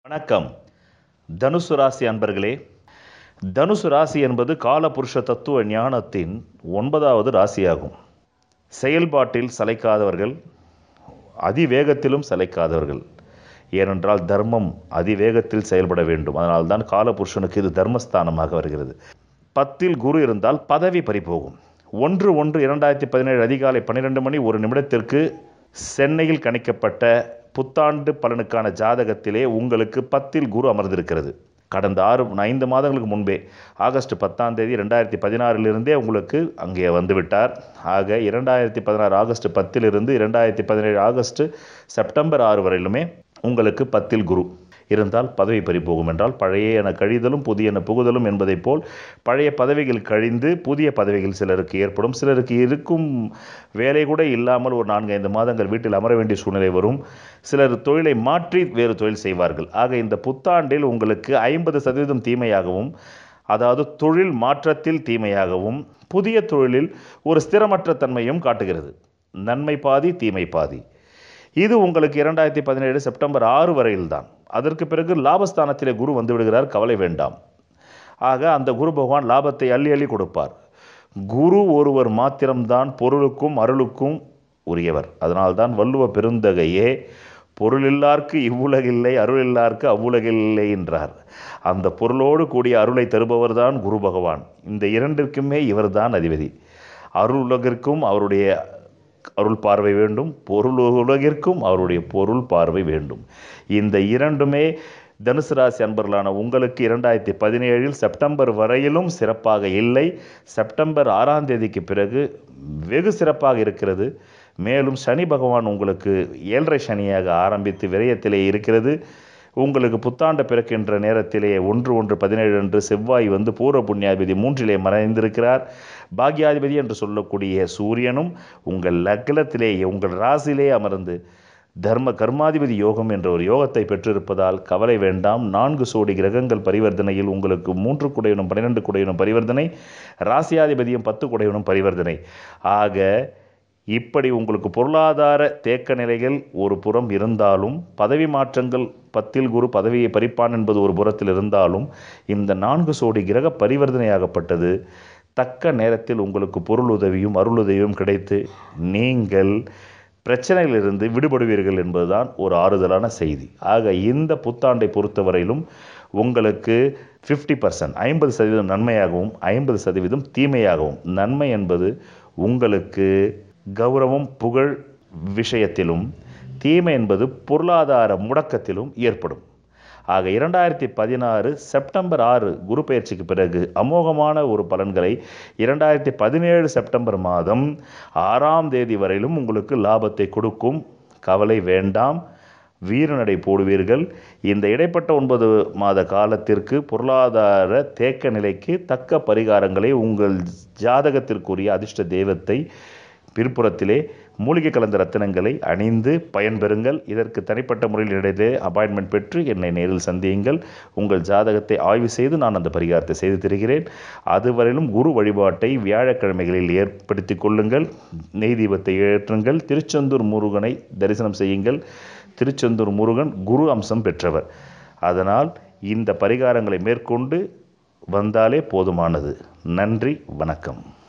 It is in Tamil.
வணக்கம் தனுசு ராசி அன்பர்களே தனுசு ராசி என்பது காலபுருஷ தத்துவ ஞானத்தின் ஒன்பதாவது ராசியாகும் செயல்பாட்டில் சளைக்காதவர்கள் அதிவேகத்திலும் சளைக்காதவர்கள் ஏனென்றால் தர்மம் அதிவேகத்தில் செயல்பட வேண்டும் அதனால்தான் காலபுருஷனுக்கு இது தர்மஸ்தானமாக வருகிறது பத்தில் குரு இருந்தால் பதவி பறிபோகும் ஒன்று ஒன்று இரண்டாயிரத்தி பதினேழு அதிகாலை பன்னிரெண்டு மணி ஒரு நிமிடத்திற்கு சென்னையில் கணிக்கப்பட்ட புத்தாண்டு பலனுக்கான ஜாதகத்திலே உங்களுக்கு பத்தில் குரு அமர்ந்திருக்கிறது கடந்த ஆறு ஐந்து மாதங்களுக்கு முன்பே ஆகஸ்ட் பத்தாம் தேதி ரெண்டாயிரத்தி பதினாறிலிருந்தே உங்களுக்கு அங்கே வந்துவிட்டார் ஆக இரண்டாயிரத்தி பதினாறு ஆகஸ்ட் பத்திலிருந்து இரண்டாயிரத்தி பதினேழு ஆகஸ்ட் செப்டம்பர் ஆறு வரையிலுமே உங்களுக்கு பத்தில் குரு இருந்தால் பதவி பறிபோகும் என்றால் பழைய என கழிதலும் புதிய என புகுதலும் என்பதைப் போல் பழைய பதவிகள் கழிந்து புதிய பதவிகள் சிலருக்கு ஏற்படும் சிலருக்கு இருக்கும் வேலை கூட இல்லாமல் ஒரு நான்கு ஐந்து மாதங்கள் வீட்டில் அமர வேண்டிய சூழ்நிலை வரும் சிலர் தொழிலை மாற்றி வேறு தொழில் செய்வார்கள் ஆக இந்த புத்தாண்டில் உங்களுக்கு ஐம்பது சதவீதம் தீமையாகவும் அதாவது தொழில் மாற்றத்தில் தீமையாகவும் புதிய தொழிலில் ஒரு ஸ்திரமற்ற தன்மையும் காட்டுகிறது நன்மை பாதி தீமை பாதி இது உங்களுக்கு இரண்டாயிரத்தி பதினேழு செப்டம்பர் ஆறு வரையில்தான் அதற்கு பிறகு லாபஸ்தானத்திலே குரு வந்து விடுகிறார் கவலை வேண்டாம் ஆக அந்த குரு பகவான் லாபத்தை அள்ளி அள்ளி கொடுப்பார் குரு ஒருவர் மாத்திரம்தான் பொருளுக்கும் அருளுக்கும் உரியவர் அதனால்தான் வள்ளுவ பெருந்தகையே பொருளில்லார்க்கு இவ்வுலகில்லை அருளில்லார்க்கு அவ்வுலகில்லை என்றார் அந்த பொருளோடு கூடிய அருளை தருபவர்தான் குரு பகவான் இந்த இரண்டிற்குமே இவர்தான் அதிபதி அருள் உலகிற்கும் அவருடைய அருள் பார்வை வேண்டும் பொருள் உலகிற்கும் அவருடைய பொருள் பார்வை வேண்டும் இந்த இரண்டுமே தனுசு ராசி அன்பர்களான உங்களுக்கு இரண்டாயிரத்தி பதினேழில் செப்டம்பர் வரையிலும் சிறப்பாக இல்லை செப்டம்பர் ஆறாம் தேதிக்கு பிறகு வெகு சிறப்பாக இருக்கிறது மேலும் சனி பகவான் உங்களுக்கு ஏழரை சனியாக ஆரம்பித்து விரயத்திலே இருக்கிறது உங்களுக்கு புத்தாண்டு பிறக்கின்ற நேரத்திலே ஒன்று ஒன்று பதினேழு அன்று செவ்வாய் வந்து பூர்வ புண்ணியாதிபதி மூன்றிலே மறைந்திருக்கிறார் பாக்யாதிபதி என்று சொல்லக்கூடிய சூரியனும் உங்கள் லக்னத்திலே உங்கள் ராசியிலே அமர்ந்து தர்ம கர்மாதிபதி யோகம் என்ற ஒரு யோகத்தை பெற்றிருப்பதால் கவலை வேண்டாம் நான்கு சோடி கிரகங்கள் பரிவர்த்தனையில் உங்களுக்கு மூன்று குடையனும் பன்னிரெண்டு குடையனும் பரிவர்த்தனை ராசியாதிபதியும் பத்து குடையனும் பரிவர்த்தனை ஆக இப்படி உங்களுக்கு பொருளாதார தேக்க நிலைகள் ஒரு புறம் இருந்தாலும் பதவி மாற்றங்கள் பத்தில் குரு பதவியை பறிப்பான் என்பது ஒரு புறத்தில் இருந்தாலும் இந்த நான்கு சோடி கிரக பரிவர்த்தனையாகப்பட்டது தக்க நேரத்தில் உங்களுக்கு பொருள் உதவியும் அருள் உதவியும் கிடைத்து நீங்கள் பிரச்சனையிலிருந்து விடுபடுவீர்கள் என்பதுதான் ஒரு ஆறுதலான செய்தி ஆக இந்த புத்தாண்டை பொறுத்தவரையிலும் உங்களுக்கு ஃபிஃப்டி பர்சன்ட் ஐம்பது சதவீதம் நன்மையாகவும் ஐம்பது சதவீதம் தீமையாகவும் நன்மை என்பது உங்களுக்கு கௌரவம் புகழ் விஷயத்திலும் தீமை என்பது பொருளாதார முடக்கத்திலும் ஏற்படும் ஆக இரண்டாயிரத்தி பதினாறு செப்டம்பர் ஆறு குரு பயிற்சிக்கு பிறகு அமோகமான ஒரு பலன்களை இரண்டாயிரத்தி பதினேழு செப்டம்பர் மாதம் ஆறாம் தேதி வரையிலும் உங்களுக்கு லாபத்தை கொடுக்கும் கவலை வேண்டாம் வீரநடை போடுவீர்கள் இந்த இடைப்பட்ட ஒன்பது மாத காலத்திற்கு பொருளாதார தேக்க நிலைக்கு தக்க பரிகாரங்களை உங்கள் ஜாதகத்திற்குரிய அதிர்ஷ்ட தெய்வத்தை பிற்புறத்திலே மூலிகை கலந்த ரத்தினங்களை அணிந்து பயன்பெறுங்கள் இதற்கு தனிப்பட்ட முறையில் இடையிலே அப்பாயின்மெண்ட் பெற்று என்னை நேரில் சந்தியுங்கள் உங்கள் ஜாதகத்தை ஆய்வு செய்து நான் அந்த பரிகாரத்தை செய்து தருகிறேன் அதுவரையிலும் குரு வழிபாட்டை வியாழக்கிழமைகளில் ஏற்படுத்தி கொள்ளுங்கள் நெய் தீபத்தை ஏற்றுங்கள் திருச்செந்தூர் முருகனை தரிசனம் செய்யுங்கள் திருச்செந்தூர் முருகன் குரு அம்சம் பெற்றவர் அதனால் இந்த பரிகாரங்களை மேற்கொண்டு வந்தாலே போதுமானது நன்றி வணக்கம்